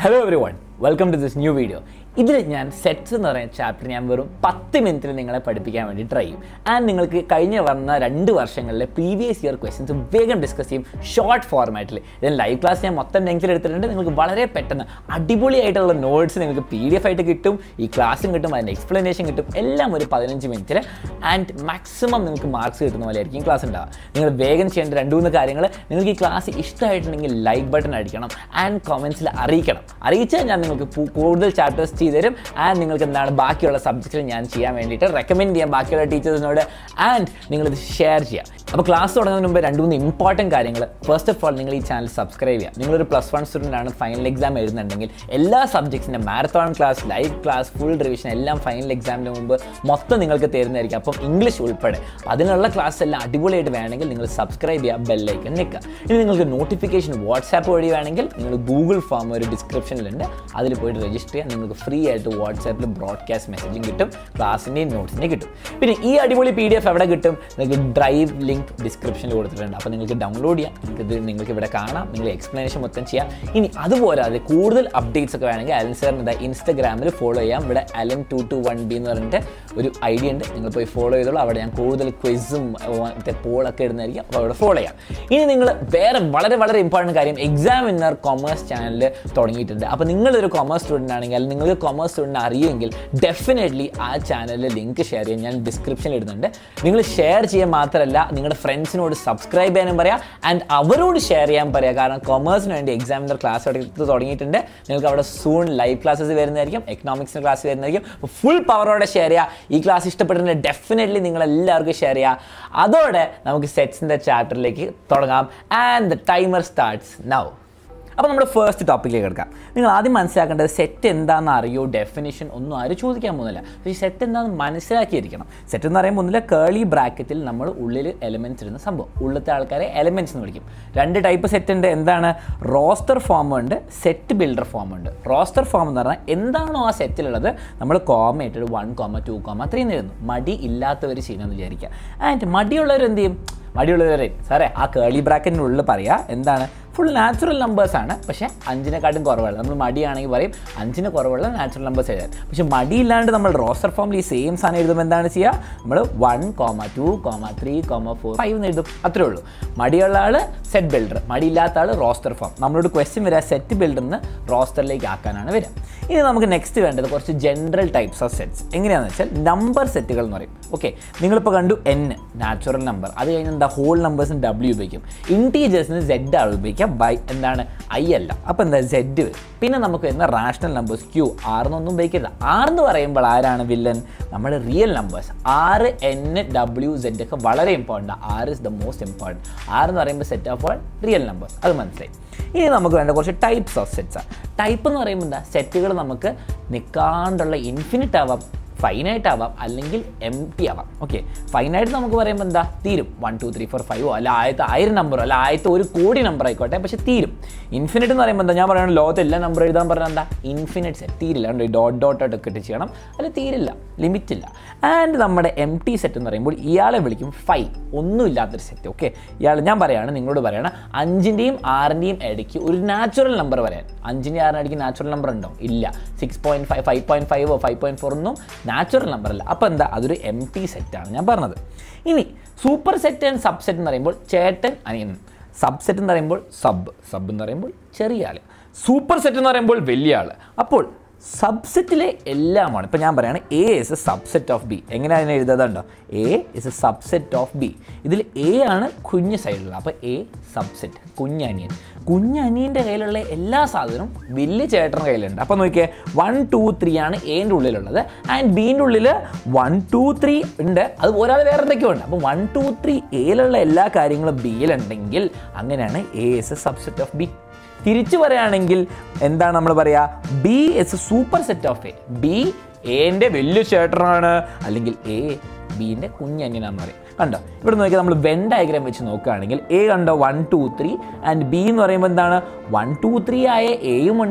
hello everyone welcome to this new video ഇതിൽ ഞാൻ sets എന്ന് പറയുന്ന ചാപ്റ്റർ ഞാൻ വെറും പത്ത് മിനിറ്റിൽ നിങ്ങളെ പഠിപ്പിക്കാൻ വേണ്ടി ട്രൈ ചെയ്യും ആൻഡ് നിങ്ങൾക്ക് കഴിഞ്ഞ വന്ന രണ്ട് വർഷങ്ങളിലെ പ്രീവിയസ് ഇയർ ക്വസ്റ്റ്യൻസ് വേഗം ഡിസ്കസ് ചെയ്യും ഷോർട്ട് ഫോർമാറ്റിൽ ഇതിന് ലൈവ് ക്ലാസ് ഞാൻ മൊത്തം ലെങ്ത്തിൽ എടുത്തിട്ടുണ്ട് നിങ്ങൾക്ക് വളരെ പെട്ടെന്ന് അടിപൊളിയായിട്ടുള്ള നോട്ട്സ് നിങ്ങൾക്ക് പി ഡി എഫ് ആയിട്ട് കിട്ടും ഈ ക്ലാസ്സും കിട്ടും അതിൻ്റെ എക്സ്പ്ലനേഷൻ കിട്ടും എല്ലാം ഒരു പതിനഞ്ച് മിനിറ്റിൽ ആൻഡ് മാക്സിമം നിങ്ങൾക്ക് മാർക്സ് കിട്ടുന്ന പോലെ ആയിരിക്കും ക്ലാസ് ഉണ്ടാവുക നിങ്ങൾ വേഗം ചെയ്യേണ്ട രണ്ട് മൂന്ന് കാര്യങ്ങൾ നിങ്ങൾക്ക് ഈ ക്ലാസ് ഇഷ്ടമായിട്ടുണ്ടെങ്കിൽ ലൈക്ക് ബട്ടൺ അടിക്കണം ആൻഡ് കമൻസിൽ അറിയിക്കണം അറിയിച്ചാൽ ഞാൻ നിങ്ങൾക്ക് പു- കൂടുതൽ ചാപ്റ്റേഴ്സ് ചെയ്തു തരും ആൻഡ് നിങ്ങൾക്ക് എന്താണ് ബാക്കിയുള്ള സബ്ജക്റ്റിൽ ഞാൻ ചെയ്യാൻ വേണ്ടിയിട്ട് റെക്കമെൻഡ് ചെയ്യാം ബാക്കിയുള്ള ടീച്ചേഴ്സിനോട് ആൻഡ് നിങ്ങളിത് ഷെയർ ചെയ്യാം അപ്പോൾ ക്ലാസ് തുടങ്ങുന്നതിന് മുമ്പ് രണ്ട് മൂന്ന് ഇമ്പോർട്ടൻറ്റ് കാര്യങ്ങൾ ഫസ്റ്റ് ഓഫ് ഓൾ നിങ്ങൾ ഈ ചാനൽ സബ്സ്ക്രൈബ് ചെയ്യുക നിങ്ങളൊരു പ്ലസ് വൺ സ്റ്റുഡൻ്റ് ആണ് ഫൈനൽ എക്സാം എഴുതുന്നുണ്ടെങ്കിൽ എല്ലാ സബ്ജക്ട്സിൻ്റെ marathon class live class full revision എല്ലാം ഫൈനൽ എക്സാമിന് മുമ്പ് മൊത്തം നിങ്ങൾക്ക് തരുന്നതായിരിക്കും അപ്പം ഇംഗ്ലീഷ് ഉൾപ്പെടെ അപ്പോൾ അതിനുള്ള ക്ലാസ് എല്ലാം അടിപൊളിയായിട്ട് വേണമെങ്കിൽ നിങ്ങൾ സബ്സ്ക്രൈബ് ചെയ്യുക ബെല്ലൈക്കൺ നിൽക്കുക ഇനി നിങ്ങൾക്ക് നോട്ടിഫിക്കേഷൻ വാട്സാപ്പ് വഴി വേണമെങ്കിൽ നിങ്ങൾ ഗൂഗിൾ ഫോം ഒരു ഡിസ്ക്രിപ്ഷനിലുണ്ട് അതിൽ പോയിട്ട് രജിസ്റ്റർ ചെയ്യാൻ നിങ്ങൾക്ക് ഫ്രീ ആയിട്ട് വാട്സാപ്പിൽ ബ്രോഡ്കാസ്റ്റ് മെസ്സേജും കിട്ടും ക്ലാസ്സിൻ്റെയും നോട്ട്സിൻ്റെയും കിട്ടും പിന്നെ ഈ അടിപൊളി പി ഡി എഫ് എവിടെ കിട്ടും നിങ്ങൾക്ക് ഡ്രൈവ് ലിങ്ക് ഡിസ്ക്രിപ്ഷനിൽ കൊടുത്തിട്ടുണ്ട് അപ്പോൾ നിങ്ങൾക്ക് ഡൗൺലോഡ് ചെയ്യാം നിങ്ങൾക്ക് ഇത് നിങ്ങൾക്ക് ഇവിടെ കാണാം നിങ്ങൾ എക്സ്പ്ലനേഷൻ മൊത്തം ചെയ്യാം ഇനി അതുപോരാതെ കൂടുതൽ അപ്ഡേറ്റ്സ് ഒക്കെ വേണമെങ്കിൽ അലൻ സാറിന് ഇൻസ്റ്റഗ്രാമിൽ ഫോളോ ചെയ്യാം ഇവിടെ Alan two two one B എന്ന് പറഞ്ഞിട്ട് ഒരു ഐഡിയ ഉണ്ട് നിങ്ങൾ പോയി ഫോളോ ചെയ്തോളൂ അവിടെ ഞാൻ കൂടുതൽ ക്വിസും മറ്റേ പോളൊക്കെ ഇടുന്നതായിരിക്കും അപ്പോൾ അവിടെ ഫോളോ ചെയ്യാം ഇനി നിങ്ങൾ വേറെ വളരെ വളരെ ഇമ്പോർട്ടൻറ്റ് കാര്യം എക്സാം ഇന്നർ കൊമേഴ്സ് ചാനലിൽ തുടങ്ങിയിട്ടുണ്ട് അപ്പോൾ നിങ്ങളൊരു കൊമേഴ്സ് സ്റ്റുഡൻ്റ് ആണെങ്കിൽ അല്ലെങ്കിൽ നിങ്ങൾക്ക് കൊമേഴ്സ് സ്റ്റുഡൻ്റ് അറിയുമെങ്കിൽ ഡെഫിനറ്റ്ലി ആ ചാനലിൽ ലിങ്ക് ഷെയർ ചെയ്യാൻ ഞാൻ ഡിസ്ക്രിപ്ഷനിൽ ഇടുന്നുണ്ട് നിങ്ങൾ ഷെയർ ചെയ്യാൻ മാത്രമല്ല നിങ്ങളുടെ ഫ്രണ്ട്സിനോട് സബ്സ്ക്രൈബ് ചെയ്യാനും പറയാം ആൻഡ് അവരോട് ഷെയർ ചെയ്യാൻ പറയാം കാരണം കൊമേഴ്സിന് വേണ്ടി എക്സാമിനർ ക്ലാസ് എടുത്ത് തുടങ്ങിയിട്ടുണ്ട് നിങ്ങൾക്ക് അവിടെ സൂൺ ലൈവ് ക്ലാസ്സസ് വരുന്നതായിരിക്കും എക്കണോമിക്സിന് ക്ലാസ് വരുന്നതായിരിക്കും ഫുൾ പവറോടെ ഷെയർ ചെയ്യുക ഈ ക്ലാസ് ഇഷ്ടപ്പെട്ടിട്ടുണ്ടെങ്കിൽ ഡെഫിനറ്റ്ലി നിങ്ങൾ എല്ലാവർക്കും ഷെയർ ചെയ്യുക അതോടെ നമുക്ക് സെറ്റ്സിൻ്റെ ചാപ്റ്ററിലേക്ക് തുടങ്ങാം and the timer starts now അപ്പോൾ നമ്മുടെ ഫസ്റ്റ് ടോപ്പിക്കിലേക്ക് എടുക്കാം നിങ്ങൾ ആദ്യം മനസ്സിലാക്കേണ്ടത് സെറ്റ് എന്താണെന്ന് അറിയോ ഡെഫിനിഷൻ ഒന്നും ആരും ചോദിക്കാൻ പോകുന്നില്ല പക്ഷേ സെറ്റ് എന്താണെന്ന് മനസ്സിലാക്കിയിരിക്കണം സെറ്റ് എന്ന് പറയുമ്പോൾ ഒന്നില്ല കേളി ബ്രാക്കറ്റിൽ നമ്മൾ ഉള്ളിൽ എലമെൻറ്റ്സ് ഇടുന്ന സംഭവം ഉള്ളിലത്തെ ആൾക്കാരെ എലമെൻറ്റ്സ് എന്ന് വിളിക്കും രണ്ട് ടൈപ്പ് സെറ്റ് ഉണ്ട് എന്താണ് റോസ്റ്റർ ഫോം ഉണ്ട് സെറ്റ് ബിൽഡർ ഫോം ഉണ്ട് റോസ്റ്റർ ഫോം എന്ന് പറഞ്ഞാൽ എന്താണോ ആ സെറ്റിലുള്ളത് നമ്മൾ കോമ ഇട്ടിട്ട് one comma two comma three എന്ന് എഴുതുന്നു മടി ഇല്ലാത്തവർ ചെയ്യണമെന്ന് വിചാരിക്കുക ആൻഡ് മടിയുള്ളവർ എന്ത് ചെയ്യും മടിയുള്ളവരെ സാറേ ആ കേളി ബ്രാക്കറ്റിനുള്ളിൽ പറയുക എന്താണ് ഫുൾ നാച്ചുറൽ നമ്പേഴ്സ് ആണ് പക്ഷേ അഞ്ചിനെക്കാട്ടും കുറവാണ് നമ്മൾ മടിയാണെങ്കിൽ പറയും അഞ്ചിന് കുറവുള്ള നാച്ചുറൽ നമ്പേഴ്സ് എഴുതാൻ പക്ഷേ മടിയില്ലാണ്ട് നമ്മൾ റോസ്റ്റർ ഫോമിൽ ഈ സെയിം സാധനം എഴുതുമ്പോൾ എന്താണ് ചെയ്യുക നമ്മൾ one comma two comma three comma four five എന്ന് എഴുതും അത്രേ ഉള്ളൂ മടിയുള്ള ആൾ സെറ്റ് ബിൽഡർ മടിയില്ലാത്ത ആൾ റോസ്റ്റർ ഫോം നമ്മളോട് ക്വസ്റ്റ്യൻ വരിക സെറ്റ് ബിൽഡറിന് റോസ്റ്ററിലേക്ക് ആക്കാനാണ് വരിക ഇനി നമുക്ക് നെക്സ്റ്റ് വേണ്ടത് കുറച്ച് ജനറൽ ടൈപ്സ് ഓഫ് സെറ്റ്സ് എങ്ങനെയാണെന്ന് വെച്ചാൽ നമ്പർ സെറ്റുകൾ എന്ന് പറയും ഓക്കെ നിങ്ങളിപ്പോൾ കണ്ടു എൻ നാച്ചുറൽ നമ്പർ അത് കഴിഞ്ഞ് എന്താ ഹോൾ നമ്പേഴ്സിന് ഡബ്ല്യു ഉപയോഗിക്കും ഇൻറ്റീജേഴ്സിന് സെഡ് ആണ് ഉപയോഗിക്കുക ബൈ എന്താണ് ഐ അല്ല അപ്പോൾ എന്താ സെഡ് വരും പിന്നെ നമുക്ക് വരുന്ന റാഷണൽ നമ്പേഴ്സ് ക്യൂ ആറിനൊന്നും ഉപയോഗിക്കരുത് ആറെന്ന് പറയുമ്പോൾ ആരാണ് വില്ലൻ നമ്മുടെ real numbers R N W Z ഒക്കെ വളരെ important R is the most important R എന്ന് പറയുമ്പോൾ set of all real numbers അത് മനസ്സിലായി ഇനി നമുക്ക് വേണ്ട കുറച്ച് ടൈപ്സ് ഓഫ് സെറ്റ്സാണ് ടൈപ്പ് എന്ന് പറയുമ്പോൾ എന്താ സെറ്റുകൾ നമുക്ക് നിൽക്കാണ്ടുള്ള ഇൻഫിനിറ്റ് ആവാം ഫൈനായിട്ട് ആവാം അല്ലെങ്കിൽ എം ടി ആവാം ഓക്കെ ഫൈനായിട്ട് നമുക്ക് പറയുമ്പോൾ എന്താ തീരും വൺ ടു ത്രീ ഫോർ ഫൈവോ അല്ല ആദ്യത്തെ ആയിരം നമ്പറോ അല്ല ആദ്യത്തെ ഒരു കോടി നമ്പർ ആയിക്കോട്ടെ പക്ഷെ തീരും ഇൻഫിനിറ്റ് എന്ന് പറയുമ്പോൾ എന്താ ഞാൻ പറയുന്നത് ലോകത്ത് എല്ലാ നമ്പർ എഴുതാൻ പറഞ്ഞാൽ എന്താ ഇൻഫിനിറ്റ് സെറ്റ് തീരില്ല അതുകൊണ്ട് ഡോട്ട് ഡോട്ട് ആയിട്ട് ഇട്ട് ചെയ്യണം അത് തീരില്ല ലിമിറ്റ് ഇല്ല ആൻഡ് നമ്മുടെ എം ടി സെറ്റ് എന്ന് പറയുമ്പോൾ ഇയാളെ വിളിക്കും ഫൈവ് ഒന്നുമില്ലാത്തൊരു സെറ്റ് ഓക്കെ ഇയാൾ ഞാൻ പറയുകയാണ് നിങ്ങളോട് പറയണം അഞ്ചിൻ്റെയും ആറിൻ്റെയും ഇടയ്ക്ക് ഒരു നാച്ചുറൽ നമ്പർ പറയാൻ അഞ്ചിൻ്റെ ആറിൻ്റെ ഇടയ്ക്ക് നാച്ചുറൽ നമ്പർ ഉണ്ടോ ഇല്ല six point five five point ഫൈവോ ഫൈവ് പോയിൻറ്റ് ഫോർ ഒന്നും നാച്ചുറൽ നമ്പർ അല്ല അപ്പോൾ എന്താ അതൊരു എം ടി സെറ്റാണ് ഞാൻ പറഞ്ഞത് ഇനി സൂപ്പർ സെറ്റ് ആൻഡ് സബ്സെറ്റ് എന്ന് പറയുമ്പോൾ ചേട്ടൻ അനിയൻ സബ്സെറ്റ് എന്ന് പറയുമ്പോൾ സബ് സബ് എന്ന് പറയുമ്പോൾ ചെറിയ ആൾ സൂപ്പർ സെറ്റ് എന്ന് പറയുമ്പോൾ വലിയ ആൾ അപ്പോൾ സബ്സെറ്റിലെ എല്ലാമാണ് ഇപ്പോൾ ഞാൻ പറയുകയാണ് A is a subset of B എങ്ങനെയാണ് അതിനെ എഴുതാതുണ്ടോ A is a subset of B ഇതിൽ എ ആണ് കുഞ്ഞ് സൈഡിലുള്ള അപ്പോൾ എ സബ്സെറ്റ് കുഞ്ഞനിയൻ കുഞ്ഞനിയൻ്റെ കയ്യിലുള്ള എല്ലാ സാധനവും വലിയ ചേട്ടൻ്റെ കയ്യിലുണ്ട് അപ്പോൾ നോക്കിയേ വൺ ടു ത്രീ ആണ് എൻ്റെ ഉള്ളിലുള്ളത് ആൻഡ് ബീൻ്റെ ഉള്ളിൽ വൺ ടു ത്രീ ഉണ്ട് അത് ഒരാൾ വേറെ എന്തൊക്കെയോ ഉണ്ട് അപ്പോൾ വൺ ടു ത്രീ എയിലുള്ള എല്ലാ കാര്യങ്ങളും ബിയിലുണ്ടെങ്കിൽ അങ്ങനെയാണ് A is a subset of B തിരിച്ചു പറയുകയാണെങ്കിൽ എന്താണ് നമ്മൾ പറയുക B is a superset of A B എൻ്റെ വലിയ ചേട്ടനാണ് അല്ലെങ്കിൽ എ ബീൻ്റെ കുഞ്ഞനിയനാന്ന് പറയും കണ്ടോ ഇവിടെ നോക്കിയാൽ നമ്മൾ വെൻ ഡയഗ്രാം വെച്ച് നോക്കുകയാണെങ്കിൽ എ കണ്ടോ one two three and B എന്ന് പറയുമ്പോൾ എന്താണ് വൺ ടു ത്രീ ആയ എയും ഉണ്ട്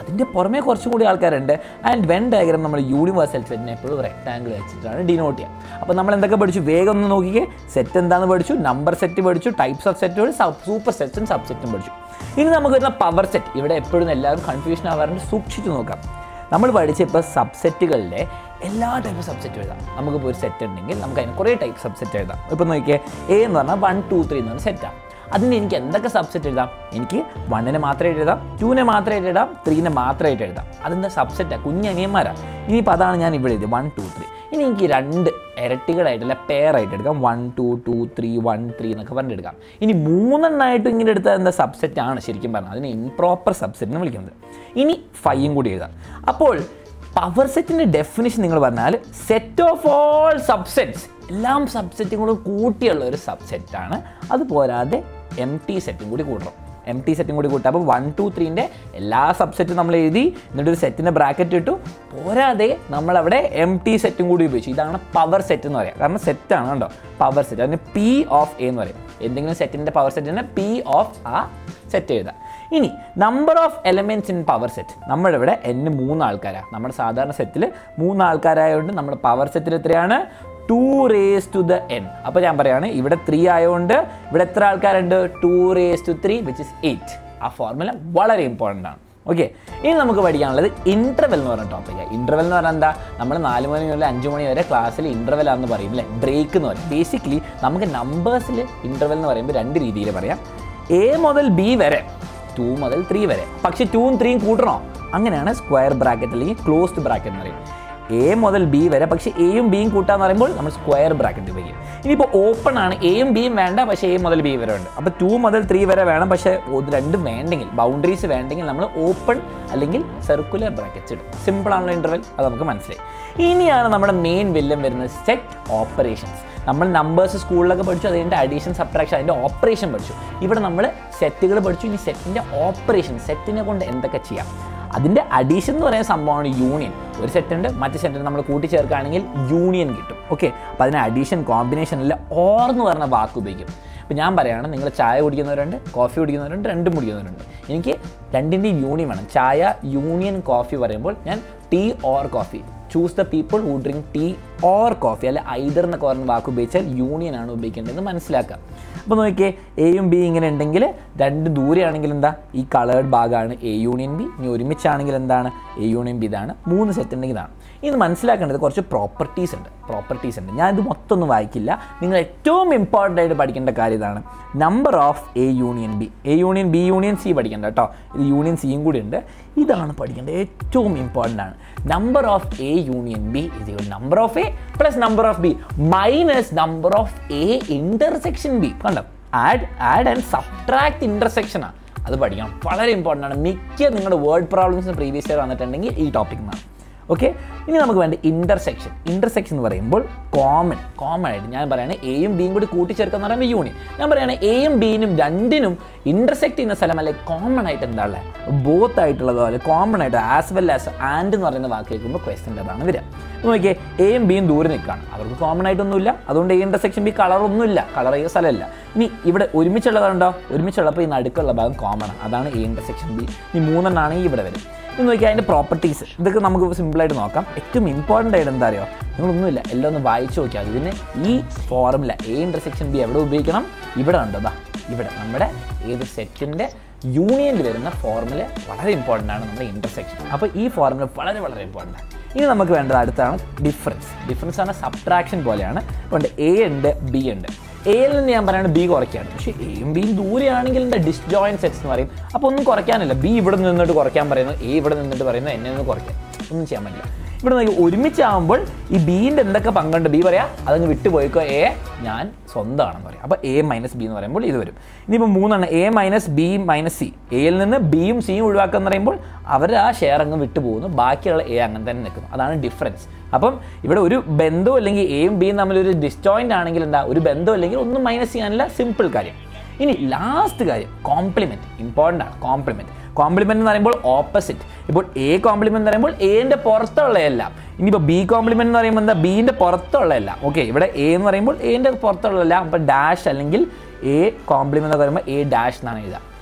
അതിൻ്റെ പുറമേ കുറച്ചും കൂടി ആൾക്കാരുണ്ട് ആൻഡ് വെൻ ഡയഗ്രാം നമ്മൾ യൂണിവേഴ്സൽ സെറ്റിനെ എപ്പോഴും റെക്ടാങ്കിൾ വെച്ചിട്ടാണ് ഡിനോട്ട് ചെയ്യുക അപ്പോൾ നമ്മൾ എന്തൊക്കെ പഠിച്ചു വേഗം ഒന്ന് നോക്കിക്കേ സെറ്റ് എന്താണെന്ന് പഠിച്ചു നമ്പർ സെറ്റ് പഠിച്ചു ടൈപ്സ് ഓഫ് സെറ്റ് പഠിച്ചു സൂപ്പർ സെറ്റും സബ് സെറ്റും പഠിച്ചു ഇനി നമുക്ക് വരുന്ന പവർ സെറ്റ് ഇവിടെ എപ്പോഴും എല്ലാവരും കൺഫ്യൂഷൻ ആവാറുണ്ട് സൂക്ഷിച്ചു നോക്കാം നമ്മൾ പഠിച്ച ഇപ്പോൾ സബ്സെറ്റുകളുടെ എല്ലാ ടൈപ്പ് സബ്സെറ്റ് എഴുതാം നമുക്കിപ്പോൾ ഒരു സെറ്റ് ഉണ്ടെങ്കിൽ നമുക്ക് അതിന് കുറേ ടൈപ്പ് സബ്സെറ്റ് എഴുതാം ഇപ്പോൾ നോക്കിയേ എ എന്ന് പറഞ്ഞാൽ വൺ ടു ത്രീ എന്ന് പറഞ്ഞ സെറ്റാണ് അതിന് എനിക്ക് എന്തൊക്കെ സബ്സെറ്റ് എഴുതാം എനിക്ക് വണ്ണിനെ മാത്രമായിട്ട് എഴുതാം ടൂവിനെ മാത്രമായിട്ട് എഴുതാം ത്രീനെ മാത്രമായിട്ട് എഴുതാം അതിൻ്റെ സബ്സെറ്റാണ് കുഞ്ഞനിയന്മാരാണ് ഇനിയിപ്പോൾ അതാണ് ഞാൻ ഇവിടെ എഴുതി വൺ ടു ത്രീ ഇനി എനിക്ക് രണ്ട് ഇരട്ടികളായിട്ടല്ല പെയറായിട്ട് എടുക്കാം one two two three one three എന്നൊക്കെ പറഞ്ഞെടുക്കാം ഇനി മൂന്നെണ്ണമായിട്ട് ഇങ്ങനെ എടുത്താൽ എന്താ സബ്സെറ്റ് ആണ് ശരിക്കും പറഞ്ഞാൽ അതിന് ഇംപ്രോപ്പർ സബ്സെറ്റ് എന്ന് വിളിക്കുന്നത് ഇനി ഫൈയും കൂടി എഴുതാം അപ്പോൾ പവർ സെറ്റിൻ്റെ ഡെഫിനിഷൻ നിങ്ങൾ പറഞ്ഞാൽ സെറ്റ് ഓഫ് ഓൾ സബ്സെറ്റ്സ് എല്ലാം സബ്സെറ്റും കൂടെ കൂട്ടിയുള്ള ഒരു സബ്സെറ്റാണ് അത് പോരാതെ എം ടി സെറ്റും കൂടി കൂട്ടണം എം ടി സെറ്റും കൂടി കൂട്ടുക അപ്പോൾ വൺ ടു ത്രീൻ്റെ എല്ലാ സബ്സെറ്റും നമ്മൾ എഴുതി എന്നിട്ട് ഒരു സെറ്റിൻ്റെ ബ്രാക്കറ്റ് ഇട്ടു പോരാതെ നമ്മളവിടെ എം ടി സെറ്റും കൂടി ഉപയോഗിച്ചു ഇതാണ് പവർ സെറ്റ് എന്ന് പറയാം കാരണം സെറ്റാണ് കണ്ടോ പവർ സെറ്റ് അതിന് പി ഓഫ് എ എന്ന് പറയും എന്തെങ്കിലും സെറ്റിൻ്റെ പവർ സെറ്റിന് പി ഓഫ് ആ സെറ്റ് എഴുതാം ഇനി number of elements in power set നമ്മളിവിടെ എൻ മൂന്ന് ആൾക്കാരാണ് നമ്മുടെ സാധാരണ സെറ്റിൽ മൂന്ന് ആൾക്കാരായതുകൊണ്ട് നമ്മുടെ പവർ സെറ്റിൽ എത്രയാണ് two raise to the N അപ്പോൾ ഞാൻ പറയുകയാണ് ഇവിടെ ത്രീ ആയതുകൊണ്ട് ഇവിടെ എത്ര ആൾക്കാരുണ്ട് two raise to three which is eight ആ ഫോർമുല വളരെ ഇമ്പോർട്ടൻ്റ് ആണ് ഓക്കെ ഇനി നമുക്ക് പഠിക്കാനുള്ളത് ഇൻ്റർവെൽ എന്ന് പറഞ്ഞ ടോപ്പിക്കാണ് ഇൻ്റർവെൽ എന്ന് പറഞ്ഞാൽ എന്താ നമ്മൾ നാല് മണി മുതൽ അഞ്ച് മണി വരെ ക്ലാസ്സിൽ ഇൻ്റർവെൽ ആണെന്ന് പറയും അല്ലേ ബ്രേക്ക് എന്ന് പറയും ബേസിക്കലി നമുക്ക് നമ്പേഴ്സിൽ ഇൻ്റർവെൽ എന്ന് പറയുമ്പോൾ രണ്ട് രീതിയിൽ പറയാം എ മുതൽ ബി വരെ ടു മുതൽ ത്രീ വരെ പക്ഷേ ടൂവും ത്രീയും കൂട്ടണോ അങ്ങനെയാണ് സ്ക്വയർ ബ്രാക്കറ്റ് അല്ലെങ്കിൽ ക്ലോസ്ഡ് ബ്രാക്കറ്റ് എന്ന് പറയും എ മുതൽ ബി വരെ പക്ഷേ എയും ബിയും കൂട്ടാന്ന് പറയുമ്പോൾ നമ്മൾ സ്ക്വയർ ബ്രാക്കറ്റ് ഉപയോഗിക്കും ഇനിയിപ്പോൾ ഓപ്പൺ ആണ് എയും ബിയും വേണ്ട പക്ഷേ എ മുതൽ ബി വരെ ഉണ്ട് അപ്പോൾ ടു മുതൽ ത്രീ വരെ വേണം പക്ഷേ ഇത് രണ്ടും വേണ്ടെങ്കിൽ ബൗണ്ടറീസ് വേണ്ടെങ്കിൽ നമ്മൾ ഓപ്പൺ അല്ലെങ്കിൽ സർക്കുലർ ബ്രാക്കറ്റ്സ് ഇടും സിമ്പിൾ ആണല്ലോ ഇൻ്റർവെൽ അത് നമുക്ക് മനസ്സിലായി ഇനിയാണ് നമ്മുടെ മെയിൻ വില്ലം വരുന്നത് സെറ്റ് ഓപ്പറേഷൻസ് നമ്മൾ നമ്പേഴ്സ് സ്കൂളിലൊക്കെ പഠിച്ചു അതിൻ്റെ അഡീഷൻ സബ്ട്രാക്ഷൻ അതിൻ്റെ ഓപ്പറേഷൻ പഠിച്ചു ഇവിടെ നമ്മൾ സെറ്റുകൾ പഠിച്ചു ഇനി സെറ്റിൻ്റെ ഓപ്പറേഷൻ സെറ്റിനെ കൊണ്ട് എന്തൊക്കെ ചെയ്യാം അതിൻ്റെ അഡീഷൻ എന്ന് പറയുന്ന സംഭവമാണ് യൂണിയൻ ഒരു സെറ്റ് ഉണ്ട് മറ്റു സെറ്റ് നമ്മൾ കൂട്ടിച്ചേർക്കുകയാണെങ്കിൽ യൂണിയൻ കിട്ടും ഓക്കെ അപ്പോൾ അതിന് അഡീഷൻ കോമ്പിനേഷൻ അല്ല ഓർ എന്ന് പറഞ്ഞ വാക്ക് ഉപയോഗിക്കും ഇപ്പോൾ ഞാൻ പറയുകയാണ് നിങ്ങൾ ചായ കുടിക്കുന്നവരുണ്ട് കോഫി കുടിക്കുന്നവരുണ്ട് രണ്ടും കുടിക്കുന്നവരുണ്ട് എനിക്ക് രണ്ടിൻ്റെയും യൂണിയൻ വേണം ചായ യൂണിയൻ കോഫി പറയുമ്പോൾ ഞാൻ tea or coffee choose the people who drink tea or coffee അല്ലെ ഐദർ എന്നൊക്കെ പറഞ്ഞ വാക്ക് ഉപയോഗിച്ചാൽ യൂണിയൻ ആണ് ഉപയോഗിക്കേണ്ടതെന്ന് മനസ്സിലാക്കുക അപ്പോൾ നോക്കിയേ എയും ബി ഇങ്ങനെ ഉണ്ടെങ്കിൽ രണ്ട് ദൂരെയാണെങ്കിൽ എന്താ ഈ കളേർഡ് ഭാഗമാണ് എ യൂണിയൻ ബി ഇനി ഒരുമിച്ചാണെങ്കിൽ എന്താണ് എ യൂണിയൻ ബി ഇതാണ് മൂന്ന് സെറ്റ് ഉണ്ടെങ്കിൽ ഇതാണ് ഇത് മനസ്സിലാക്കേണ്ടത് കുറച്ച് പ്രോപ്പർട്ടീസ് ഉണ്ട് പ്രോപ്പർട്ടീസ് ഉണ്ട് ഞാൻ ഇത് മൊത്തം ഒന്നും വായിക്കില്ല നിങ്ങൾ ഏറ്റവും ഇമ്പോർട്ടൻ്റ് ആയിട്ട് പഠിക്കേണ്ട കാര്യം ഇതാണ് number of A union B A union B union C പഠിക്കേണ്ട കേട്ടോ ഇത് യൂണിയൻ സിയും കൂടി ഉണ്ട് ഇതാണ് പഠിക്കേണ്ടത് ഏറ്റവും ഇമ്പോർട്ടൻ്റ് ആണ് number of A union B ഇത് number of A plus number of B minus number of A intersection B കണ്ടോ ആഡ് ആഡ് ആൻഡ് സബ്ട്രാക്ട് ഇൻ്റർസെക്ഷനാണ് അത് പഠിക്കണം വളരെ ഇമ്പോർട്ടൻ്റ് ആണ് മിക്ക നിങ്ങളുടെ വേർഡ് പ്രോബ്ലംസിന് പ്രീവിയസ് ഇയർ വന്നിട്ടുണ്ടെങ്കിൽ ഈ ടോപ്പിക് നിന്നാണ് ഓക്കെ ഇനി നമുക്ക് വേണ്ട ഇൻ്റർസെക്ഷൻ ഇൻ്റർസെക്ഷൻ എന്ന് പറയുമ്പോൾ കോമൺ കോമൺ ആയിട്ട് ഞാൻ പറയുകയാണ് എയും ബിയും കൂടി കൂട്ടിച്ചേർക്കുക എന്ന് പറയുമ്പോൾ യൂണിയൻ ഞാൻ പറയുകയാണ് എയും ബിനും രണ്ടിനും ഇൻ്റർസെക്ട് ചെയ്യുന്ന സ്ഥലം അല്ലെ കോമൺ ആയിട്ട് എന്താ ഉള്ളത് ബോത്ത് ആയിട്ടുള്ളതോ അല്ലെ കോമൺ ആയിട്ട് ആസ് വെൽ ആസ് ആൻഡ് എന്ന് പറയുന്ന വാക്ക് കേൾക്കുമ്പോൾ ക്വസ്റ്റ്യൻ അതാണ് വരിക നോക്കിയേ എയും ബിയും ദൂരെ നിൽക്കുകയാണ് അവർക്ക് കോമൺ ആയിട്ടൊന്നുമില്ല അതുകൊണ്ട് എ ഇൻ്റർസെക്ഷൻ ബി കളറൊന്നുമില്ല കളർ ചെയ്യുന്ന സ്ഥലമല്ല ഇനി ഇവിടെ ഒരുമിച്ചുള്ളതുണ്ടോ ഒരുമിച്ചുള്ളപ്പോൾ ഈ നടുക്കുള്ള ഭാഗം കോമൺ ആണ് അതാണ് എ ഇൻ്റർസെക്ഷൻ ബി ഇനി മൂന്നെണ്ണാണെങ്കിൽ ഇവിടെ വരും ഇന്ന് നോക്കിയാൽ അതിൻ്റെ പ്രോപ്പർട്ടീസ് ഇതൊക്കെ നമുക്ക് സിമ്പിളായിട്ട് നോക്കാം ഏറ്റവും ഇമ്പോർട്ടൻ്റ് ആയിട്ട് എന്താ അറിയോ നിങ്ങളൊന്നുമില്ല എല്ലാം ഒന്ന് വായിച്ചു നോക്കിയാൽ ഇതിന് ഈ ഫോർമുല എ ഇൻ്റർസെക്ഷൻ ബി എവിടെ ഉപയോഗിക്കണം ഇവിടെ ഉണ്ടോ ഇവിടെ നമ്മുടെ ഏത് സെറ്റിൻ്റെ യൂണിയനിൽ വരുന്ന ഫോർമുല വളരെ ഇമ്പോർട്ടൻ്റ് ആണ് നമ്മുടെ ഇൻ്റർസെക്ഷൻ അപ്പോൾ ഈ ഫോർമുല വളരെ വളരെ ഇമ്പോർട്ടൻ്റ് ആണ് ഇനി നമുക്ക് വേണ്ടത് അടുത്താണ് ഡിഫറൻസ് ഡിഫറൻസ് ആണ് സബ്ട്രാക്ഷൻ പോലെയാണ് ഉണ്ട് എ ഉണ്ട് ബി ഉണ്ട് എയിൽ നിന്ന് ഞാൻ പറയുന്നത് ബി കുറയ്ക്കുകയാണ് പക്ഷേ എയും ബിയും ദൂരെയാണെങ്കിൽ എന്താ ഡിസ്ജോയിൻ സെറ്റ്സ് എന്ന് പറയും അപ്പോൾ ഒന്നും കുറയ്ക്കാനില്ല ബി ഇവിടെ നിന്നിട്ട് കുറയ്ക്കാൻ പറയുന്നു എ ഇവിടെ നിന്നിട്ട് പറയുന്നു എന്നെ നിന്ന് കുറയ്ക്കാൻ ഒന്നും ചെയ്യാൻ പറ്റില്ല ഇവിടെ നോക്കി ഒരുമിച്ചാകുമ്പോൾ ഈ ബീൻ്റെ എന്തൊക്കെ പങ്കുണ്ട് ബി പറയാം അതങ്ങ് വിട്ടുപോയിക്കോ എ ഞാൻ സ്വന്തമാണെന്ന് പറയാം അപ്പോൾ എ മൈനസ് ബി എന്ന് പറയുമ്പോൾ ഇത് വരും ഇനിയിപ്പോൾ മൂന്നെണ്ണം A minus B minus C എയിൽ നിന്ന് ബിയും സിയും ഒഴിവാക്കുക എന്ന് പറയുമ്പോൾ അവർ ആ ഷെയർ അങ്ങ് വിട്ടു പോകുന്നു ബാക്കിയുള്ള എ അങ്ങനെ തന്നെ നിൽക്കുന്നു അതാണ് ഡിഫറൻസ് അപ്പം ഇവിടെ ഒരു ബന്ധവും അല്ലെങ്കിൽ എയും ബിയും തമ്മിൽ ഒരു ഡിസ്റ്റോയിൻ്റ് ആണെങ്കിൽ എന്താ ഒരു ബന്ധം അല്ലെങ്കിൽ ഒന്നും മൈനസ് ചെയ്യാനില്ല സിമ്പിൾ കാര്യം ഇനി ലാസ്റ്റ് കാര്യം കോംപ്ലിമെൻറ്റ് ഇമ്പോർട്ടൻ്റ് ആണ് കോംപ്ലിമെൻറ്റ് കോംപ്ലിമെൻറ്റ് എന്ന് പറയുമ്പോൾ ഓപ്പോസിറ്റ് ഇപ്പോൾ എ കോംപ്ലിമെൻറ്റ് എന്ന് പറയുമ്പോൾ എൻ്റെ പുറത്തുള്ള എല്ലാം ഇനിയിപ്പോൾ ബി കോംപ്ലിമെൻറ്റ് എന്ന് പറയുമ്പോൾ എന്താ ബീൻ്റെ പുറത്തുള്ള എല്ലാം ഓക്കെ ഇവിടെ എ എന്ന് പറയുമ്പോൾ എൻ്റെ പുറത്തുള്ള എല്ലാം അപ്പോൾ ഡാഷ് അല്ലെങ്കിൽ എ കോംപ്ലിമെൻ്റ് എന്ന് പറയുമ്പോൾ എ ഡാഷ് എന്നാണ് എഴുതുക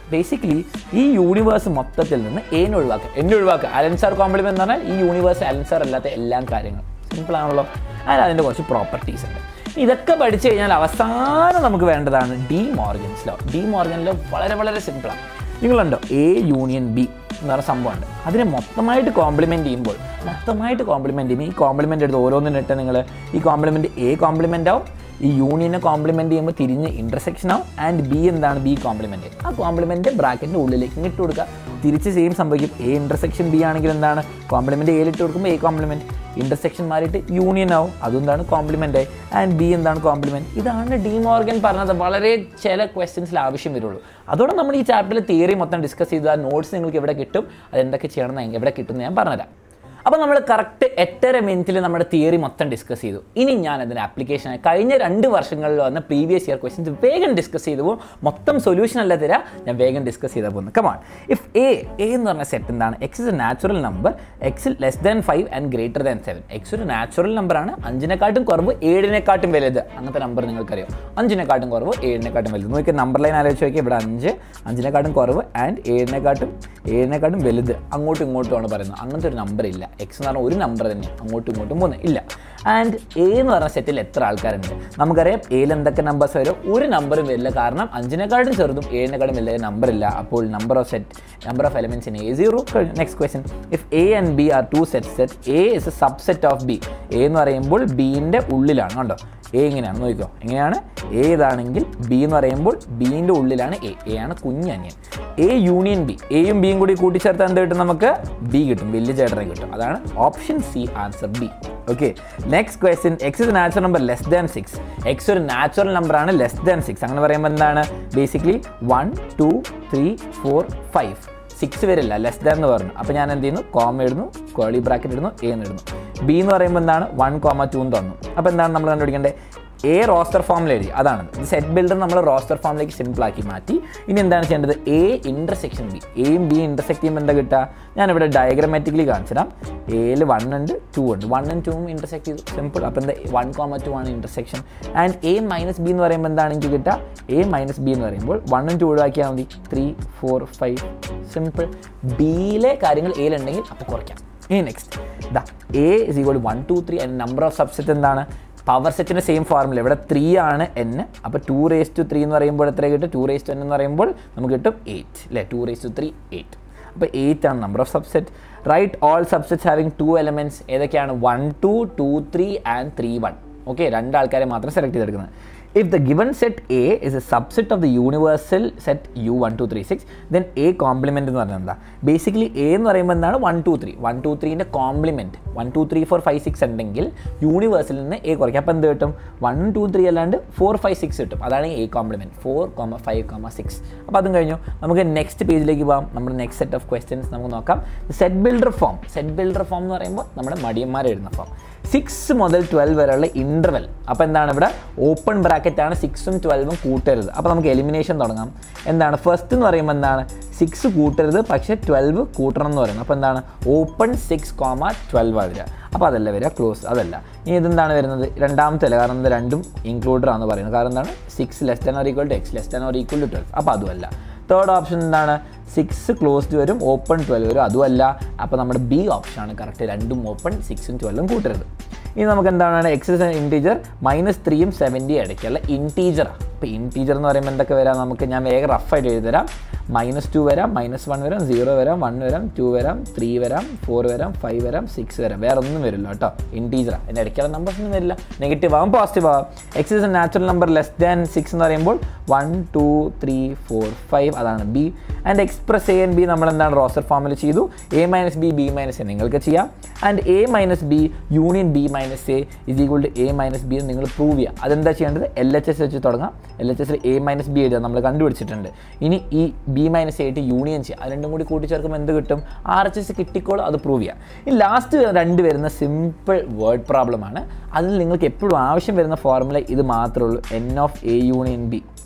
ബേസിക്കലി ഈ യൂണിവേഴ്സ് മൊത്തത്തിൽ നിന്ന് ഏനെ ഒഴിവാക്കുക എന്നെ ഒഴിവാക്കുക അലൻസാർ കോംപ്ലിമെന്റ് എന്ന് പറഞ്ഞാൽ ഈ യൂണിവേഴ്സ് അലൻസാർ അല്ലാത്ത എല്ലാ കാര്യങ്ങളും സിമ്പിൾ ആണല്ലോ അതിൽ അതിൻ്റെ കുറച്ച് പ്രോപ്പർട്ടീസ് ഉണ്ട് ഇതൊക്കെ പഠിച്ചു കഴിഞ്ഞാൽ അവസാനം നമുക്ക് വേണ്ടതാണ് De Morgan's law De Morgan law വളരെ വളരെ സിമ്പിളാണ് നിങ്ങളുണ്ടോ എ യൂണിയൻ ബി എന്ന് പറഞ്ഞ സംഭവമുണ്ട് അതിനെ മൊത്തമായിട്ട് കോംപ്ലിമെൻറ്റ് ചെയ്യുമ്പോൾ മൊത്തമായിട്ട് കോംപ്ലിമെൻറ്റ് ചെയ്യുമ്പോൾ ഈ കോംപ്ലിമെൻ്റ് എടുത്ത് ഓരോന്നിനിട്ട് നിങ്ങൾ ഈ കോംപ്ലിമെൻറ്റ് എ കോംപ്ലിമെൻ്റ് ആവും ഈ യൂണിയനെ കോംപ്ലിമെൻറ്റ് ചെയ്യുമ്പോൾ തിരിഞ്ഞ് ഇൻ്റർസെക്ഷൻ ആവും ആൻഡ് ബി എന്താണ് ബി കോംപ്ലിമെൻറ്റ് ആ കോംപ്ലിമെൻറ്റ് ബ്രാക്കറ്റിൻ്റെ ഉള്ളിലേക്ക് ഇട്ട് കൊടുക്കുക തിരിച്ച് സെയിം സംഭവിക്കും എ ഇൻ്റർസെക്ഷൻ ബി ആണെങ്കിൽ എന്താണ് കോംപ്ലിമെൻറ്റ് എയിലിട്ട് കൊടുക്കുമ്പോൾ എ കോംപ്ലിമെൻറ്റ് ഇൻ്റർസെക്ഷൻ മാറിയിട്ട് യൂണിയൻ ആവും അതെന്താണ് കോംപ്ലിമെൻ്റ് ആയി ആൻഡ് ബി എന്താണ് കോംപ്ലിമെൻറ്റ് ഇതാണ് ഡി മോർഗൻ പറഞ്ഞത് വളരെ ചില ക്വസ്റ്റ്യൻസിൽ ആവശ്യം വരുള്ളൂ അതോടെ നമ്മൾ ഈ ചാപ്റ്ററിൽ തിയറി മൊത്തം ഡിസ്കസ് ചെയ്തു ആ നോട്ട്സ് നിങ്ങൾക്ക് എവിടെ കിട്ടും അതെന്തൊക്കെ ചെയ്യണം എവിടെ കിട്ടും എന്ന് ഞാൻ പറഞ്ഞുതരാം അപ്പോൾ നമ്മൾ കറക്റ്റ് എട്ടര മിനിറ്റിൽ നമ്മുടെ തിയറി മൊത്തം ഡിസ്കസ് ചെയ്തു ഇനി ഞാൻ അതിൻ്റെ ആപ്ലിക്കേഷനായി കഴിഞ്ഞ രണ്ട് വർഷങ്ങളിൽ വന്ന പ്രീവിയസ് ഇയർ ക്വസ്റ്റ്യൻസ് വേഗം ഡിസ്കസ് ചെയ്തു പോകും മൊത്തം സൊല്യൂഷൻ അല്ല തരാം ഞാൻ വേഗം ഡിസ്കസ് ചെയ്താൽ പോകുന്നു കമാൺ ഇഫ് എ എ എന്ന് പറഞ്ഞ സെറ്റ് എന്താണ് X is a natural number എക്സിൽ less than five and greater than seven X ഒരു നാച്ചുറൽ നമ്പറാണ് അഞ്ചിനെക്കാട്ടും കുറവ് ഏഴിനെക്കാട്ടും വലുത് അങ്ങനത്തെ നമ്പർ നിങ്ങൾക്കറിയാം അഞ്ചിനെക്കാട്ടും കുറവ് ഏഴിനെക്കാട്ടും വലുത് നോക്കി നമ്പർ ലൈൻ ആലോചിച്ച് നോക്കിയാൽ ഇവിടെ അഞ്ച് അഞ്ചിനെക്കാട്ടും കുറവ് ആൻഡ് ഏഴിനെക്കാട്ടും ഏഴിനെക്കാട്ടും വലുത് അങ്ങോട്ടും ഇങ്ങോട്ടുമാണ് പറയുന്നത് അങ്ങനത്തെ ഒരു നമ്പർ ഇല്ല എക്സ് എന്ന് പറഞ്ഞാൽ ഒരു നമ്പർ തന്നെ അങ്ങോട്ടും ഇങ്ങോട്ടും പോകുന്നത് ഇല്ല ആൻഡ് എ എന്ന് പറഞ്ഞ സെറ്റിൽ എത്ര ആൾക്കാരുണ്ട് നമുക്കറിയാം എയിൽ എന്തൊക്കെ നമ്പേഴ്സ് വരും ഒരു നമ്പറും വരില്ല കാരണം അഞ്ചിനെക്കാട്ടും ചെറുതും ഏഴിനെക്കാട്ടും വലിയ നമ്പർ ഇല്ല അപ്പോൾ number of set number of elements in A zero next question if A and B are two set set A is a subset of B A എന്ന് പറയുമ്പോൾ ബീൻ്റെ ഉള്ളിലാണ് കണ്ടോ എ ഇങ്ങനെയാണ് നോക്കിക്കോ എങ്ങനെയാണ് എ ഇതാണെങ്കിൽ ബി എന്ന് പറയുമ്പോൾ ബീൻ്റെ ഉള്ളിലാണ് എ എ ആണ് കുഞ്ഞനിയൻ എ യൂണിയൻ ബി എയും ബിയും കൂടി കൂട്ടിച്ചേർത്ത് എന്ത് കിട്ടും നമുക്ക് ബി കിട്ടും വലിയ ചേട്ടനെ കിട്ടും അതാണ് option C answer B okay next question X is natural number less than six X ഒരു നാച്ചുറൽ നമ്പർ ആണ് ലെസ് ദാൻ സിക്സ് അങ്ങനെ പറയുമ്പോൾ എന്താണ് basically one two three four five six വരില്ല ലെസ് ദാൻ എന്ന് പറഞ്ഞു അപ്പോൾ ഞാൻ എന്ത് ചെയ്യുന്നു കോമ ഇടുന്നു കേളി ബ്രാക്കറ്റ് ഇടുന്നു എ എന്ന് ഇടുന്നു ബി എന്ന് പറയുമ്പോൾ എന്താണ് വൺ കോമ ടു എന്ന് തന്നു അപ്പോൾ എന്താണ് നമ്മൾ കണ്ടുപിടിക്കേണ്ടത് എ റോസ്റ്റർ ഫോമിൽ എഴുതി അതാണ് ഇത് സെറ്റ് ബിൽഡർ നമ്മൾ റോസ്റ്റർ ഫോമിലേക്ക് സിമ്പിളാക്കി മാറ്റി ഇനി എന്താണ് ചെയ്യേണ്ടത് എ ഇൻ്റർസെക്ഷൻ ബി എയും ബി ഇൻ്റർസെക്ട് ചെയ്യുമ്പോൾ എന്താ കിട്ടുക ഞാനിവിടെ ഡയഗ്രമാറ്റിക്കലി കാണിച്ചുതരാം എയിൽ വൺ ഉണ്ട് ടു ഉണ്ട് വണ്ണും ടൂവും ഇൻ്റർസെക്ട് ചെയ്തു സിമ്പിൾ അപ്പോൾ എന്താ വൺ കോമ ടു ആണ് intersection and A minus B എന്ന് പറയുമ്പോൾ എന്താണ് എനിക്ക് കിട്ടുക എ മൈനസ് ബി എന്ന് പറയുമ്പോൾ വണ്ണും ടു ഒഴിവാക്കിയാൽ മതി ത്രീ ഫോർ ഫൈവ് സിമ്പിൾ ബിയിലെ കാര്യങ്ങൾ എയിലുണ്ടെങ്കിൽ അപ്പോൾ കുറയ്ക്കാം ഇനി നെക്സ്റ്റ് ഇതാ A is equal one two three and number of subset എന്താണ് പവർ സെറ്റിൻ്റെ സെയിം ഫോർമുല ഇവിടെ ത്രീ ആണ് എൻ അപ്പോൾ ടു റേസ് ടു ത്രീ എന്ന് പറയുമ്പോൾ എത്ര കിട്ടും ടു റേസ് ടു എൻ എന്ന് പറയുമ്പോൾ നമുക്ക് കിട്ടും എയ്റ്റ് അല്ലേ two raise to three eight അപ്പോൾ എയ്റ്റ് ആണ് number of subset right all subsets having two elements ഏതൊക്കെയാണ് one two two three and three one okay രണ്ട് ആൾക്കാരെ മാത്രം സെലക്ട് ചെയ്തെടുക്കുന്നത് if the given set A is a subset of the universal set U 1 2 3 6 then A complement എന്ന് പറഞ്ഞാൽ എന്താ basically A എന്ന് പറയുമ്പോൾ എന്താണ് one two three one two ത്രീൻ്റെ complement one two three four five six ഉണ്ടെങ്കിൽ യൂണിവേഴ്സിൽ നിന്ന് എ കുറയ്ക്കും അപ്പോൾ എന്ത് കിട്ടും വൺ ടു ത്രീ അല്ലാണ്ട് ഫോർ ഫൈവ് സിക്സ് കിട്ടും അതാണ് A complement four comma five comma six അപ്പോൾ അതും കഴിഞ്ഞു നമുക്ക് നെക്സ്റ്റ് പേജിലേക്ക് പോകാം നമ്മുടെ നെക്സ്റ്റ് സെറ്റ് ഓഫ് ക്വസ്റ്റ്യൻസ് നമുക്ക് നോക്കാം set builder form set builder form എന്ന് പറയുമ്പോൾ നമ്മുടെ മടിയന്മാർ എഴുതുന്ന ഫോം സിക്സ് മുതൽ ട്വൽവ് വരെയുള്ള ഇൻ്റർവെൽ അപ്പോൾ എന്താണ് ഇവിടെ ഓപ്പൺ ബ്രാക്കറ്റ് ആണ് സിക്സും ട്വൽവും കൂട്ടരുത് അപ്പോൾ നമുക്ക് എലിമിനേഷൻ തുടങ്ങാം എന്താണ് ഫസ്റ്റ് എന്ന് പറയുമ്പോൾ എന്താണ് സിക്സ് കൂട്ടരുത് പക്ഷേ ട്വൽവ് കൂട്ടണം എന്ന് പറയുന്നത് അപ്പോൾ എന്താണ് ഓപ്പൺ സിക്സ് കോമ ട്വൽവ് ആ വരിക അപ്പോൾ അതല്ല വരിക ക്ലോസ് അതല്ല ഇനി ഇതെന്താണ് വരുന്നത് രണ്ടാമത്തെ അല്ല കാരണം ഇത് രണ്ടും ഇൻക്ലൂഡഡ് ആണെന്ന് പറയുന്നത് കാരണം എന്താണ് six less than or equal to X less than or equal to twelve അപ്പോൾ അതുമല്ല തേർഡ് ഓപ്ഷൻ എന്താണ് സിക്സ് ക്ലോസ്ഡ് വരും ഓപ്പൺ ട്വൽവ് വരും അതുമല്ല അപ്പോൾ നമ്മുടെ ബി ഓപ്ഷനാണ് കറക്റ്റ് രണ്ടും ഓപ്പൺ സിക്സും ട്വൽവും കൂട്ടരുത് ഇനി നമുക്ക് എന്താണ് എക്സ് ഇൻറ്റീജർ മൈനസ് ത്രീയും സെവൻറ്റിയും ഇടയ്ക്കുള്ള ഇൻറ്റീജറാണ് അപ്പോൾ ഇൻറ്റീജർ എന്ന് പറയുമ്പോൾ എന്തൊക്കെ വരാം നമുക്ക് ഞാൻ വേഗം റഫായിട്ട് എഴുതരാം മൈനസ് ടു വരാം മൈനസ് വൺ വരാം സീറോ വരാം വൺ വരാം ടു വരാം ത്രീ വരാം ഫോർ വരാം ഫൈവ് വരാം സിക്സ് വരാം വേറെ ഒന്നും വരില്ല കേട്ടോ ഇൻറ്റീജറാണ് എൻ്റെ ഇടയ്ക്കുള്ള നമ്പേഴ്സ് ഒന്നും വരില്ല നെഗറ്റീവ് ആവും പോസിറ്റീവ് ആവാം X is a natural number less than six എന്ന് പറയുമ്പോൾ one two three four five അതാണ് B and express A and B നമ്മൾ എന്താണ് റോസർ ഫോമിൽ ചെയ്തു A minus B B minus A നിങ്ങൾക്ക് ചെയ്യാം and A minus B union B minus A is equal to A minus B എന്ന് നിങ്ങൾ prove ചെയ്യുക അതെന്താ ചെയ്യേണ്ടത് എൽ എച്ച് എസ് വെച്ച് തുടങ്ങാം എൽ എച്ച് എസിൽ എ മൈനസ് ബി എഴുതാം നമ്മൾ കണ്ടുപിടിച്ചിട്ടുണ്ട് ഇനി ഈ ബി മൈനസ് എ ആയിട്ട് യൂണിയൻ ചെയ്യുക അത് രണ്ടും കൂടി കൂട്ടിച്ചേർക്കുമ്പോൾ എന്ത് കിട്ടും ആർ എച്ച് എസ് കിട്ടിക്കോളും അത് പ്രൂവ് ചെയ്യാം ഈ ലാസ്റ്റ് രണ്ട് വരുന്ന സിമ്പിൾ വേർഡ് പ്രോബ്ലമാണ് അതിൽ നിങ്ങൾക്ക് എപ്പോഴും ആവശ്യം വരുന്ന ഫോർമുല ഇത് മാത്രമേ ഉള്ളൂ N of A union B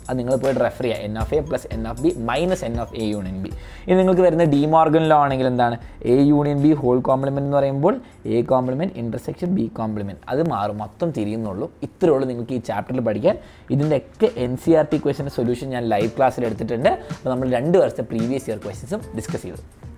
അത് നിങ്ങൾ പോയിട്ട് റെഫർ ചെയ്യുക N of A plus N of B minus N of A union B ഇനി നിങ്ങൾക്ക് വരുന്ന ഡിമോർഗൻ ലോ ആണെങ്കിൽ എന്താണ് A union B whole complement എന്ന് പറയുമ്പോൾ A complement intersection B complement അത് മാറും മൊത്തം തിരിയുന്നുള്ളൂ ഇത്രയേ ഉള്ളൂ നിങ്ങൾക്ക് ഈ ചാപ്റ്ററിൽ പഠിക്കാൻ ഇതിൻ്റെ ഒക്കെ എൻ സി ആർ ടി ക്വസ്റ്റിൻ്റെ സൊല്യൂഷൻ ഞാൻ ലൈവ് ക്ലാസ്സിൽ എടുത്തിട്ടുണ്ട് അപ്പോൾ നമ്മൾ രണ്ട് വർഷത്തെ പ്രീവിയസ് ഇയർ ക്വസ്റ്റ്യൻസും ഡിസ്കസ് ചെയ്തു